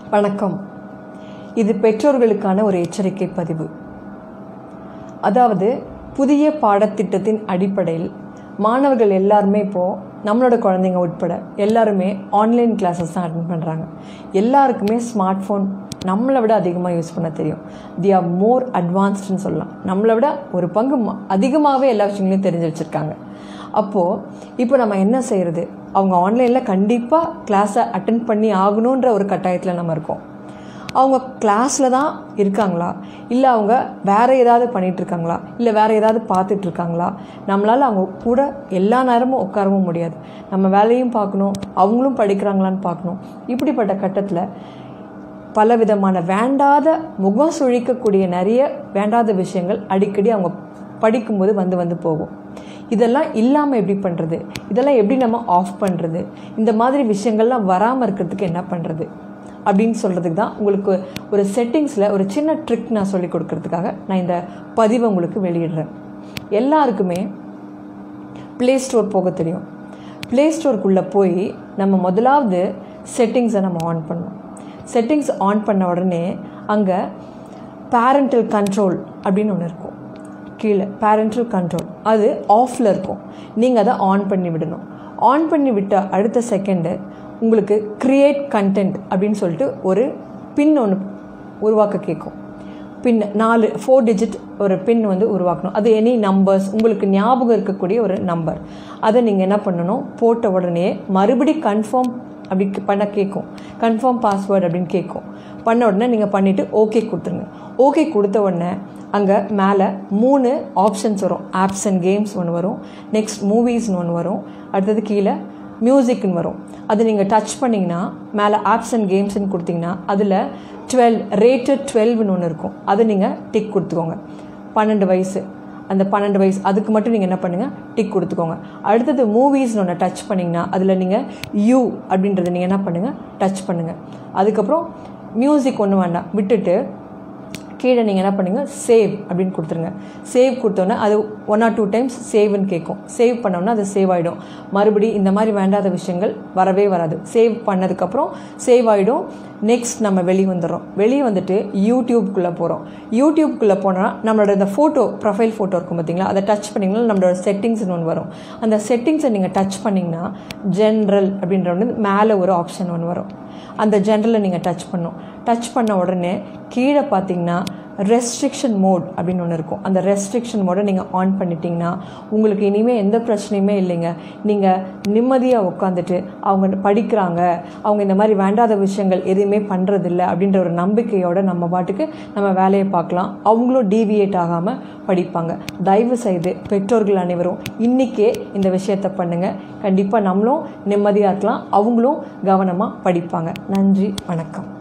வணக்கம் இது பெற்றோர்களுக்கான ஒரு எச்சரிக்கை பதிவு அதாவது புதிய பாடத்திட்டத்தின் அடிப்படையில் மாணவர்கள் எல்லாருமே இப்போது நம்மளோட குழந்தைங்க உட்பட எல்லாருமே ஆன்லைன் கிளாஸஸ் தான் அட்டன் பண்ணுறாங்க எல்லாருக்குமே ஸ்மார்ட் ஃபோன் நம்மளை விட அதிகமாக யூஸ் பண்ண தெரியும் தி ஆர் மோர் அட்வான்ஸ்டுன்னு சொல்லலாம் நம்மளை விட ஒரு பங்கு ம- அதிகமாகவே எல்லா விஷயங்களையும் தெரிஞ்சு வச்சுருக்காங்க அப்போது இப்போ நம்ம என்ன செய்கிறது அவங்க ஆன்லைனில் கண்டிப்பாக கிளாஸை அட்டன் பண்ணி ஆகணுன்ற ஒரு கட்டாயத்தில் நம்ம இருக்கோம் அவங்க கிளாஸில் தான் இருக்காங்களா இல்லை அவங்க வேறு ஏதாவது பண்ணிட்டு இருக்காங்களா இல்லை வேறு ஏதாவது பார்த்துட்டு இருக்காங்களா நம்மளால் அவங்க கூட எல்லா நேரமும் உட்காரவும் முடியாது நம்ம வேலையும் பார்க்கணும் அவங்களும் படிக்கிறாங்களான்னு பார்க்கணும் இப்படிப்பட்ட கட்டத்தில் பல விதமான வேண்டாத முகம் சுழிக்கக்கூடிய நிறைய வேண்டாத விஷயங்கள் அடிக்கடி அவங்க படிக்கும்போது வந்து வந்து போகும் இதெல்லாம் இல்லாமல் எப்படி பண்ணுறது இதெல்லாம் எப்படி நம்ம ஆஃப் பண்ணுறது இந்த மாதிரி விஷயங்கள்லாம் வராமல் இருக்கிறதுக்கு என்ன பண்ணுறது அப்படின்னு சொல்கிறதுக்கு தான் உங்களுக்கு ஒரு செட்டிங்ஸில் ஒரு சின்ன ட்ரிக் நான் சொல்லி கொடுக்கறதுக்காக நான் இந்த பதிவை உங்களுக்கு வெளியிடுறேன் எல்லாருக்குமே ப்ளே ஸ்டோர் போக தெரியும் ப்ளே ஸ்டோருக்குள்ளே போய் நம்ம முதலாவது செட்டிங்ஸை நம்ம ஆன் பண்ணணும் செட்டிங்ஸ் ஆன் பண்ண உடனே அங்கே பேரண்டல் கண்ட்ரோல் அப்படின்னு ஒன்று இருக்கும் கீழே பேரண்டல் கண்ட்ரோல் அது ஆஃபில் இருக்கும் நீங்கள் அதை ஆன் பண்ணி விடணும் ஆன் பண்ணி விட்ட அடுத்த செகண்டு உங்களுக்கு க்ரியேட் கண்டென்ட் அப்படின்னு சொல்லிட்டு ஒரு பின் ஒன்று உருவாக்க கேட்கும் பின் நாலு ஃபோர் டிஜிட் ஒரு பின் வந்து உருவாக்கணும் அது எனி நம்பர்ஸ் உங்களுக்கு ஞாபகம் இருக்கக்கூடிய ஒரு நம்பர் அதை நீங்கள் என்ன பண்ணணும் போட்ட உடனே மறுபடி கன்ஃபார்ம் அப்படி பண்ண கேட்கும் கன்ஃபார்ம் பாஸ்வேர்டு அப்படின்னு கேட்கும் பண்ண உடனே நீங்கள் பண்ணிவிட்டு ஓகே கொடுத்துருங்க ஓகே கொடுத்த உடனே அங்கே மேலே மூணு ஆப்ஷன்ஸ் வரும் ஆப்ஸ் அண்ட் கேம்ஸ் ஒன்று வரும் நெக்ஸ்ட் மூவிஸ்னு ஒன்று வரும் அடுத்தது கீழே மியூசிக்னு வரும் அது நீங்கள் டச் பண்ணிங்கன்னா மேலே ஆப்ஸ் அண்ட் கேம்ஸ்னு கொடுத்தீங்கன்னா அதில் டுவெல் ரேட்டட் டுவெல்வ்னு ஒன்று இருக்கும் அதை நீங்கள் டிக் கொடுத்துக்கோங்க பன்னெண்டு வயசு அந்த பன்னெண்டு வயசு அதுக்கு மட்டும் நீங்கள் என்ன பண்ணுங்கள் டிக் கொடுத்துக்கோங்க அடுத்தது மூவிஸ்னு ஒன்று டச் பண்ணிங்கன்னா அதில் நீங்கள் யூ அப்படின்றத நீங்கள் என்ன பண்ணுங்கள் டச் பண்ணுங்கள் அதுக்கப்புறம் மியூசிக் ஒன்று வேண்டாம் விட்டுட்டு கீழே நீங்கள் என்ன பண்ணுங்க சேவ் அப்படின்னு கொடுத்துருங்க சேவ் கொடுத்தோன்னே அது ஒன் ஆர் டூ டைம்ஸ் சேவ்னு கேட்கும் சேவ் பண்ணோன்னா அது சேவ் ஆகிடும் மறுபடி இந்த மாதிரி வேண்டாத விஷயங்கள் வரவே வராது சேவ் பண்ணதுக்கப்புறம் சேவ் ஆகிடும் நெக்ஸ்ட் நம்ம வெளியே வந்துடுறோம் வெளியே வந்துட்டு யூடியூப்குள்ளே போகிறோம் யூடியூப்குள்ளே போனால் நம்மளோட இந்த ஃபோட்டோ ப்ரொஃபைல் ஃபோட்டோ இருக்கும் பார்த்தீங்களா அதை டச் பண்ணிங்கன்னா நம்மளோட செட்டிங்ஸ்னு ஒன்று வரும் அந்த செட்டிங்ஸை நீங்கள் டச் பண்ணிங்கன்னா ஜென்ரல் அப்படின்ற ஒன்று மேலே ஒரு ஆப்ஷன் ஒன்று வரும் அந்த ஜென்ரலை நீங்கள் டச் பண்ணும் டச் பண்ண உடனே கீழே பார்த்தீங்கன்னா ரெஸ்ட்ரிக்ஷன் மோட் அப்படின்னு ஒன்று இருக்கும் அந்த ரெஸ்ட்ரிக்ஷன் மோடை நீங்கள் ஆன் பண்ணிட்டீங்கன்னா உங்களுக்கு இனிமேல் எந்த பிரச்சனையுமே இல்லைங்க நீங்கள் நிம்மதியாக உட்காந்துட்டு அவங்க படிக்கிறாங்க அவங்க இந்த மாதிரி வேண்டாத விஷயங்கள் எதுவுமே பண்ணுறதில்ல அப்படின்ற ஒரு நம்பிக்கையோட நம்ம பாட்டுக்கு நம்ம வேலையை பார்க்கலாம் அவங்களும் டீவியேட் ஆகாமல் படிப்பாங்க தயவு செய்து பெற்றோர்கள் அனைவரும் இன்றைக்கே இந்த விஷயத்தை பண்ணுங்கள் கண்டிப்பாக நம்மளும் நிம்மதியாக இருக்கலாம் அவங்களும் கவனமாக படிப்பாங்க நன்றி வணக்கம்